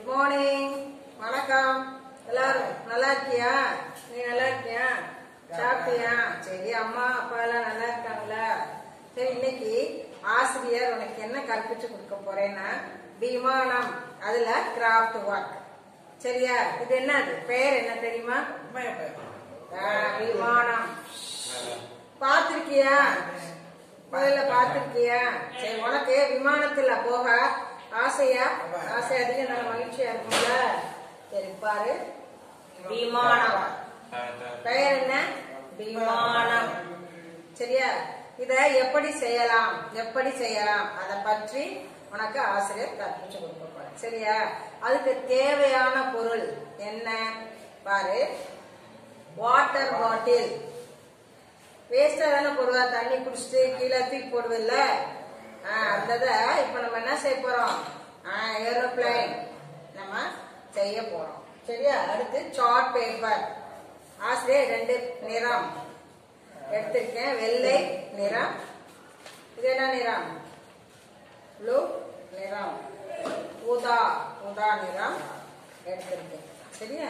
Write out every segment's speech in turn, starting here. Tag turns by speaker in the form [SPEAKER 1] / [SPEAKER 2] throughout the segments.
[SPEAKER 1] Good morning வணக்கம் எல்லாரும் நல்லா இருக்கியா நீ நல்லா இருக்கியா சாப்பிட்டியா சரி அம்மா அப்பா எல்லாம் நல்லா இருக்காங்களா சரி இன்னைக்கு ஆசிரியர் உனக்கு என்ன கற்பிச்சு கொடுக்க போறேன்னா விமானம் அதுல கிராஃப்ட் ஒர்க் சரியா இது என்னது பெயர் என்ன தெரியுமா ஆ, விமானம் பார்த்திருக்கியா முதல்ல பார்த்திருக்கியா சரி உனக்கு விமானத்துல போக ஆசையா ஆசை அதிகம் நல்ல மகிழ்ச்சியா இருக்கும்ல சரி பாரு விமானம் பெயர் என்ன விமானம் சரியா இத எப்படி செய்யலாம் எப்படி செய்யலாம் அத பற்றி உனக்கு ஆசிரியர் கற்பிச்சு கொடுக்க போறார் சரியா அதுக்கு தேவையான பொருள் என்ன பாரு வாட்டர் பாட்டில் வேஸ்டா தானே போடுவா தண்ணி குடிச்சிட்டு கீழே தூக்கி போடுவில்ல அந்த இதை இப்ப நம்ம என்ன செய்ய போறோம் ஏரோப்ளைன் நம்ம செய்ய போறோம் சரியா அடுத்து சார்ட் பேப்பர் ஆசிரியர் ரெண்டு நிறம் எடுத்திருக்கேன் வெள்ளை நிறம் இது என்ன நிறம் ப்ளூ நிறம் ஊதா ஊதா நிறம் எடுத்திருக்கேன் சரியா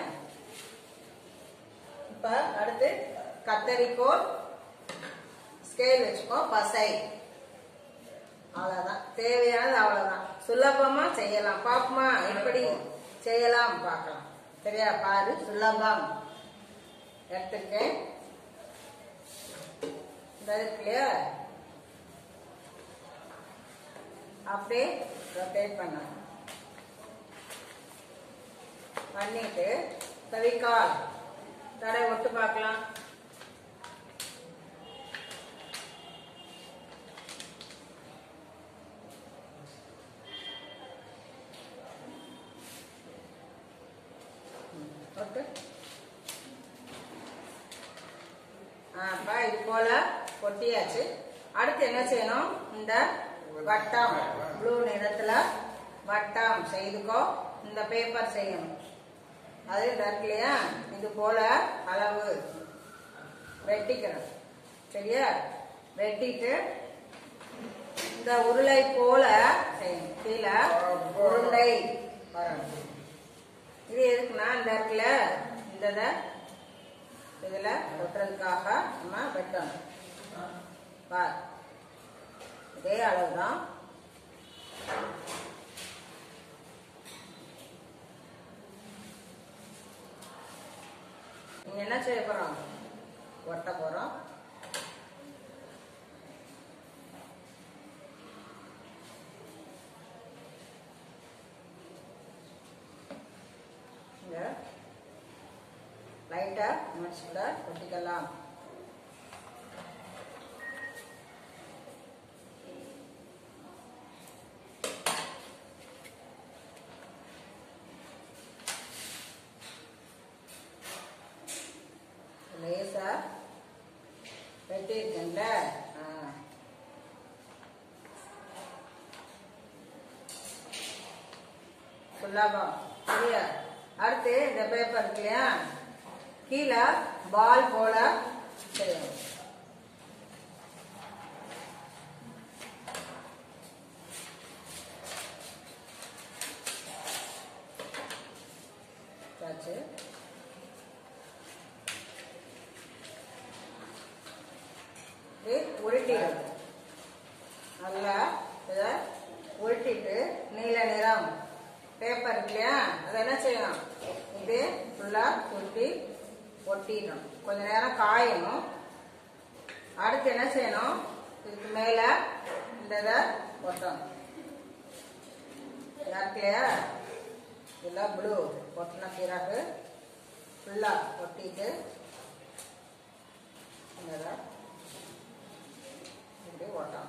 [SPEAKER 1] இப்ப அடுத்து கத்தரிக்கோல் ஸ்கேல் வச்சுக்கோ பசை அவ்வளவுதான் தேவையானது அவ்வளவுதான் சுலபமா செய்யலாம் பாப்போமா எப்படி செய்யலாம் பார்க்கலாம் சரியா பாரு சுலபம் எடுத்துருக்கேன் இந்த இருக்கு இல்லையா அப்படியே ரொட்டேட் பண்ண பண்ணிட்டு தவிக்கால் தடை ஒட்டு பார்க்கலாம் ஒட்டு ஆப்பா இது போல கொட்டியாச்சு அடுத்து என்ன செய்யணும் இந்த வட்டம் ப்ளூ நிறத்துல வட்டம் செய்துக்கோ இந்த பேப்பர் செய்யணும் அது இருக்கு இல்லையா இது போல அளவு வெட்டிக்கணும் சரியா வெட்டிட்டு இந்த உருளை போல செய்யணும் கீழே உருண்டை வரணும் இது எதுக்குன்னா இந்த இருக்குல்ல இந்த இதை இதுல ஒட்டுறதுக்காக நம்ம வெட்டணும் பார் இதே அளவுதான் நீங்க என்ன செய்ய போறோம் ஒட்ட போறோம் இங்க லைட்டா முடிச்சுட ஒட்டிக்கலாம் லேசா வெட்டிருக்கேன்ல ஆ. சுலபம் சரியா அடுத்து இந்த பேப்பர் இருக்கு இல்லையா கீழே பால் போல செய்யணும் ஆச்சு இது உருட்டிடும் நல்லா இதை உருட்டிட்டு நீல நிறம் பேப்பர் இருக்கு இல்லையா அதை என்ன செய்யணும் இது ஃபுல்லா உருட்டி ஒட்டிடணும் கொஞ்ச நேரம் காயணும் அடுத்து என்ன செய்யணும் இதுக்கு மேல இந்த இதை ஒட்டணும் இருக்கு இல்லையா இதெல்லாம் ப்ளூ ஒட்டின பிறகு ஃபுல்லா ஒட்டிட்டு இந்த இதை இப்படி ஓட்டம்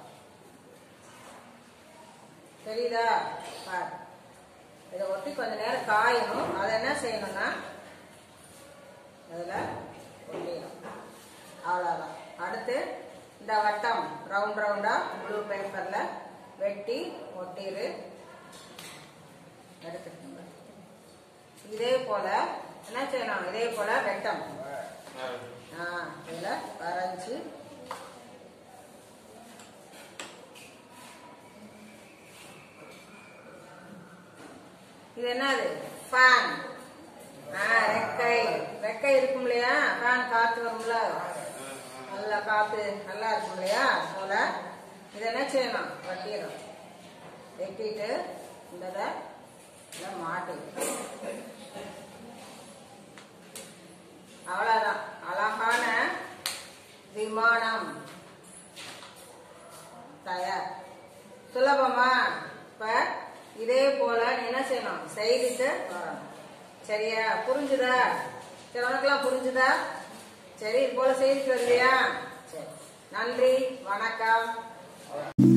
[SPEAKER 1] தெரியுதா பார் இதை ஒட்டி கொஞ்ச நேரம் காயணும் அதை என்ன செய்யணும்னா அதில் ஒட்டிடணும் அவ்வளோதான் அடுத்து இந்த வட்டம் ரவுண்ட் ரவுண்டா ப்ளூ பேப்பரில் வெட்டி ஒட்டிடு எடுத்துக்கோங்க இதே போல என்ன செய்யணும் இதே போல வெட்டம் ஆ இதில் வரைஞ்சி இது என்னது ஃபேன் ஆ ரெக்கை ரெக்கை இருக்கும் இல்லையா ஃபேன் காத்து வரும்ல நல்லா காத்து நல்லா இருக்கும் இல்லையா போல இதை என்ன செய்யணும் வெட்டிடணும் வெட்டிட்டு இந்த இதை இதை மாட்டி அவ்வளவுதான் அழகான விமானம் தயார் சுலபமா இப்ப இதே போல நீ என்ன செய்யணும் செய்துட்டு வரணும் சரியா புரிஞ்சுதா சரி உனக்கெல்லாம் புரிஞ்சுதா சரி இது போல செய்துட்டு வருவியா சரி நன்றி வணக்கம்